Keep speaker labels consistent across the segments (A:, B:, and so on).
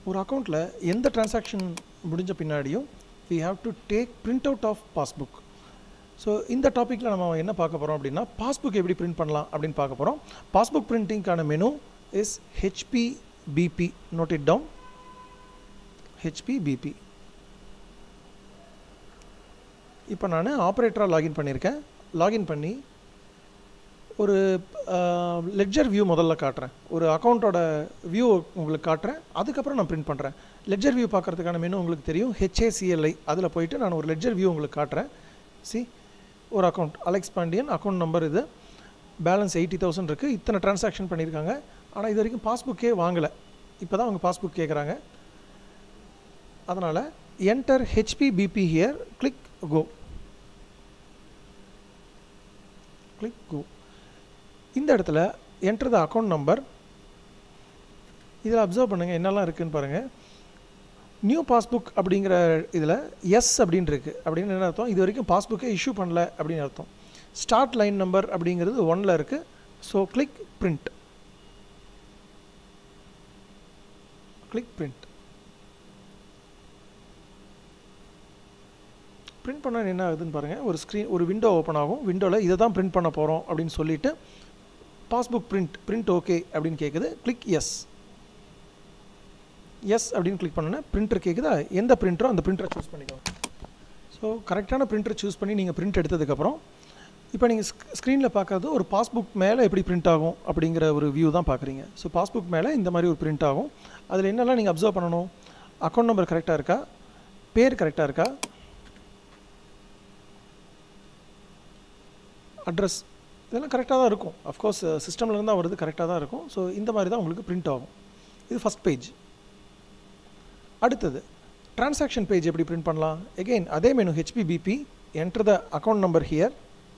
A: ஒரு அக்கௌண்ட்டில் எந்த டிரான்சாக்ஷன் முடிஞ்ச பின்னாடியும் we have to take print out of passbook so இந்த டாப்பிக்கில் நம்ம என்ன பார்க்க போகிறோம் அப்படின்னா பாஸ்புக் எப்படி பிரிண்ட் பண்ணலாம் அப்படின்னு பார்க்க போகிறோம் பாஸ்புக் பிரிண்டிங்க்கான menu is HP BP note it down HP BP இப்போ நான் ஆப்ரேட்டராக லாகின் பண்ணியிருக்கேன் லாகின் பண்ணி ஒரு லெட்ஜர் வியூ முதல்ல காட்டுறேன் ஒரு அக்கௌண்ட்டோட வியூ உங்களுக்கு காட்டுறேன் அதுக்கப்புறம் நான் பிரிண்ட் பண்ணுறேன் லெட்ஜர் வியூ பார்க்குறதுக்கான மெனு உங்களுக்கு தெரியும் ஹெச்ஏசிஎல்ஐ அதில் போயிட்டு நான் ஒரு லெட்ஜர் வியூ உங்களுக்கு காட்டுறேன் சி ஒரு account Alex Pandian account number இது பேலன்ஸ் எயிட்டி தௌசண்ட் இருக்குது இத்தனை டிரான்சாக்ஷன் பண்ணியிருக்காங்க ஆனால் இது வரைக்கும் பாஸ்புக்கே வாங்கலை இப்போ தான் அவங்க பாஸ்புக் கேட்குறாங்க அதனால் enter HP BP here click go click go இந்த இடத்துல என்டர் த அக்கௌண்ட் நம்பர் இதில் அப்சர்வ் பண்ணுங்கள் என்னெல்லாம் இருக்குதுன்னு பாருங்கள் நியூ பாஸ்புக் அப்படிங்கிற இதில் எஸ் அப்படின்னு இருக்குது அப்படின்னு என்ன அர்த்தம் இது வரைக்கும் பாஸ்புக்கே இஷ்யூ பண்ணல அப்படின்னு அர்த்தம் ஸ்டார்ட் லைன் நம்பர் அப்படிங்கிறது ஒனில் இருக்குது so click print click print print பண்ண என்ன ஆகுதுன்னு பாருங்கள் ஒரு ஸ்க்ரீன் ஒரு விண்டோ ஓப்பன் ஆகும் விண்டோவில் இதை தான் பிரிண்ட் பண்ண போகிறோம் அப்படின்னு சொல்லிட்டு பாஸ்புக் பிரிண்ட் பிரிண்ட் ஓகே அப்படின்னு கேட்குது கிளிக் எஸ் எஸ் அப்படின்னு கிளிக் பண்ணோன்னே பிரிண்டர் கேட்குதா எந்த பிரிண்டரோ அந்த பிரிண்டரை சூஸ் பண்ணிக்கோங்க ஸோ கரெக்டான பிரிண்டரை சூஸ் பண்ணி நீங்கள் பிரிண்ட் எடுத்ததுக்கப்புறம் இப்போ நீங்கள் ஸ்க்ரீனில் பார்க்குறது ஒரு பாஸ்புக் மேலே எப்படி பிரிண்ட் ஆகும் அப்படிங்கிற ஒரு வியூ தான் பார்க்குறீங்க ஸோ பாஸ்புக் மேலே இந்த மாதிரி ஒரு பிரிண்ட் ஆகும் அதில் என்னெல்லாம் நீங்கள் அப்சர்வ் பண்ணணும் அக்கௌண்ட் நம்பர் கரெக்டாக இருக்கா பேர் கரெக்டாக இருக்கா அட்ரஸ் இதெல்லாம் கரெக்டாக தான் இருக்கும் அஃப்கோர்ஸ் சிஸ்டம்லேருந்து தான் வருது கரெக்டாக தான் இருக்கும் ஸோ இந்த மாதிரி தான் உங்களுக்கு பிரிண்ட் ஆகும் இது ஃபஸ்ட் பேஜ் அடுத்தது டிரான்சாக்ஷன் பேஜ் எப்படி பிரிண்ட் பண்ணலாம் எகெயின் அதே menu HPBP enter the account number here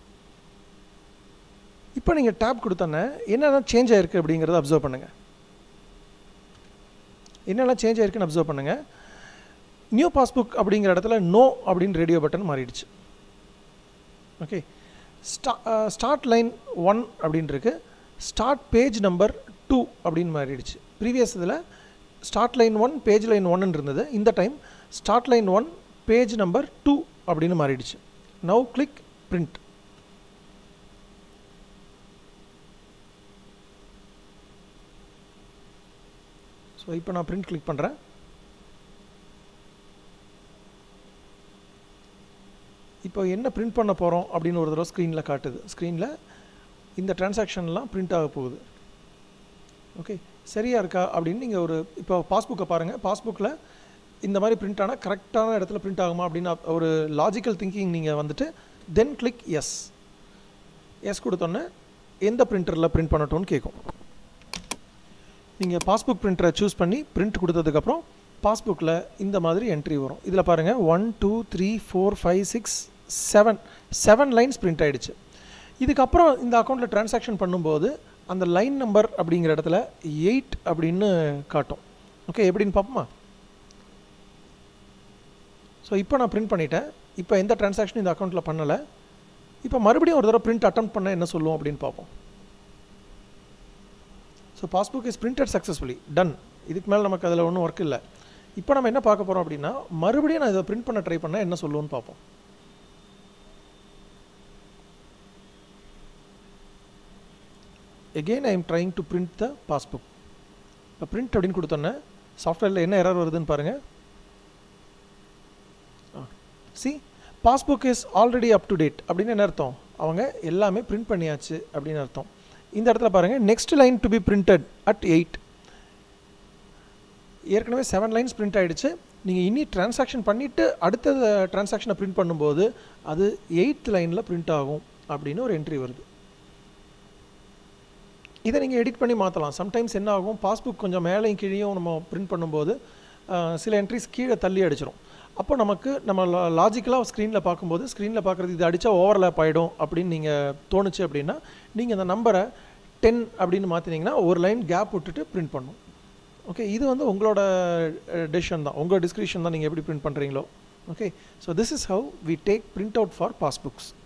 A: இப்போ நீங்கள் டேப் கொடுத்தோன்னே என்னென்ன சேஞ்ச் ஆயிருக்கு அப்படிங்கிறத அப்சர்வ் பண்ணுங்கள் என்னெல்லாம் சேஞ்ச் ஆயிருக்குன்னு அப்சர்வ் பண்ணுங்கள் நியூ பாஸ்புக் அப்படிங்கிற இடத்துல நோ அப்படின்னு ரேடியோ பட்டன் மாறிடுச்சு ஓகே ஸ்டா ஸ்டார்ட் லைன் ஒன் அப்படின்னு இருக்கு ஸ்டார்ட் பேஜ் நம்பர் டூ அப்படின்னு மாறிடுச்சு ப்ரீவியஸ் இதில் start line one page line ஒன்னு இருந்தது இந்த time start line one page number two அப்படின்னு மாறிடுச்சு நவ் கிளிக் பிரிண்ட் ஸோ இப்போ நான் பிரிண்ட் கிளிக் பண்ணுறேன் இப்போ என்ன பிரிண்ட் பண்ண போகிறோம் அப்படின்னு ஒரு தடவை ஸ்க்ரீனில் காட்டுது ஸ்க்ரீனில் இந்த டிரான்சாக்ஷன்லாம் பிரிண்ட் ஆக போகுது ஓகே சரியாக இருக்கா அப்படின்னு நீங்கள் ஒரு இப்போ பாஸ்புக்கை பாருங்கள் பாஸ்புக்கில் இந்த மாதிரி பிரிண்ட் ஆனால் கரெக்டான இடத்துல பிரிண்ட் ஆகுமா அப்படின்னு ஒரு லாஜிக்கல் திங்கிங் நீங்கள் வந்துட்டு தென் கிளிக் எஸ் எஸ் கொடுத்தோன்னே எந்த பிரிண்டரில் பிரிண்ட் பண்ணட்டும்னு கேட்கும் நீங்கள் பாஸ்புக் பிரிண்டரை சூஸ் பண்ணி பிரிண்ட் கொடுத்ததுக்கப்புறம் பாஸ்புக்கில் இந்த மாதிரி என்ட்ரி வரும் இதில் பாருங்கள் one two three four five six seven seven lines print ஆகிடுச்சு இதுக்கப்புறம் இந்த அக்கௌண்ட்டில் ட்ரான்சாக்ஷன் பண்ணும்போது அந்த லைன் நம்பர் அப்படிங்கிற இடத்துல எயிட் அப்படின்னு காட்டும் ஓகே எப்படின்னு பார்ப்போமா ஸோ இப்போ நான் பிரிண்ட் பண்ணிட்டேன் இப்போ எந்த டிரான்சாக்ஷனும் இந்த அக்கௌண்ட்டில் பண்ணலை இப்போ மறுபடியும் ஒரு தடவை பிரிண்ட் அட்டம் பண்ண என்ன சொல்லுவோம் அப்படின்னு பார்ப்போம் so passbook is printed successfully done இதுக்கு மேலே நமக்கு அதில் ஒன்றும் ஒர்க் இல்லை இப்போ நம்ம என்ன பார்க்க போகிறோம் அப்படின்னா மறுபடியும் நான் இதை பிரிண்ட் பண்ண ட்ரை பண்ண என்ன சொல்லுவோன்னு பார்ப்போம் again I am trying to print the passbook இப்போ பிரிண்ட் அப்படின்னு கொடுத்தோன்னே சாஃப்ட்வேரில் என்ன எரர் வருதுன்னு பாருங்கள் see passbook is already up to date அப்படின்னு என்ன அர்த்தம் அவங்க எல்லாமே பிரிண்ட் பண்ணியாச்சு அப்படின்னு அர்த்தம் இந்த இடத்துல பாருங்கள் next line to be printed at eight ஏற்கனவே செவன் லைன்ஸ் பிரிண்ட் ஆகிடுச்சு நீங்கள் இனி டிரான்சாக்ஷன் பண்ணிவிட்டு அடுத்த டிரான்சாக்ஷனை பிரிண்ட் பண்ணும்போது அது எயித் லைனில் பிரிண்ட் ஆகும் அப்படின்னு ஒரு என்ட்ரி வருது இதை நீங்கள் எடிட் பண்ணி மாற்றலாம் சம்டைம்ஸ் என்ன ஆகும் பாஸ்புக் கொஞ்சம் மேலேயும் கீழேயும் நம்ம பிரிண்ட் பண்ணும்போது சில என்ட்ரிஸ் கீழே தள்ளி அடிச்சிடும் அப்போ நமக்கு நம்ம லாஜிக்கலாக ஸ்க்ரீனில் பார்க்கும்போது ஸ்க்ரீனில் பார்க்குறது இது அடித்தா ஓவர்லேப் ஆகிடும் அப்படின்னு நீங்கள் தோணுச்சு அப்படின்னா நீங்கள் அந்த நம்பரை டென் அப்படின்னு மாற்றினீங்கன்னா ஒரு லைன் கேப் விட்டுட்டு பிரிண்ட் பண்ணும் ஓகே இது வந்து உங்களோட டெசிஷன் தான் உங்களோட டிஸ்கிரிப்ஷன் தான் நீங்கள் எப்படி பிரிண்ட் பண்ணுறீங்களோ okay so this is how we take print out for passbooks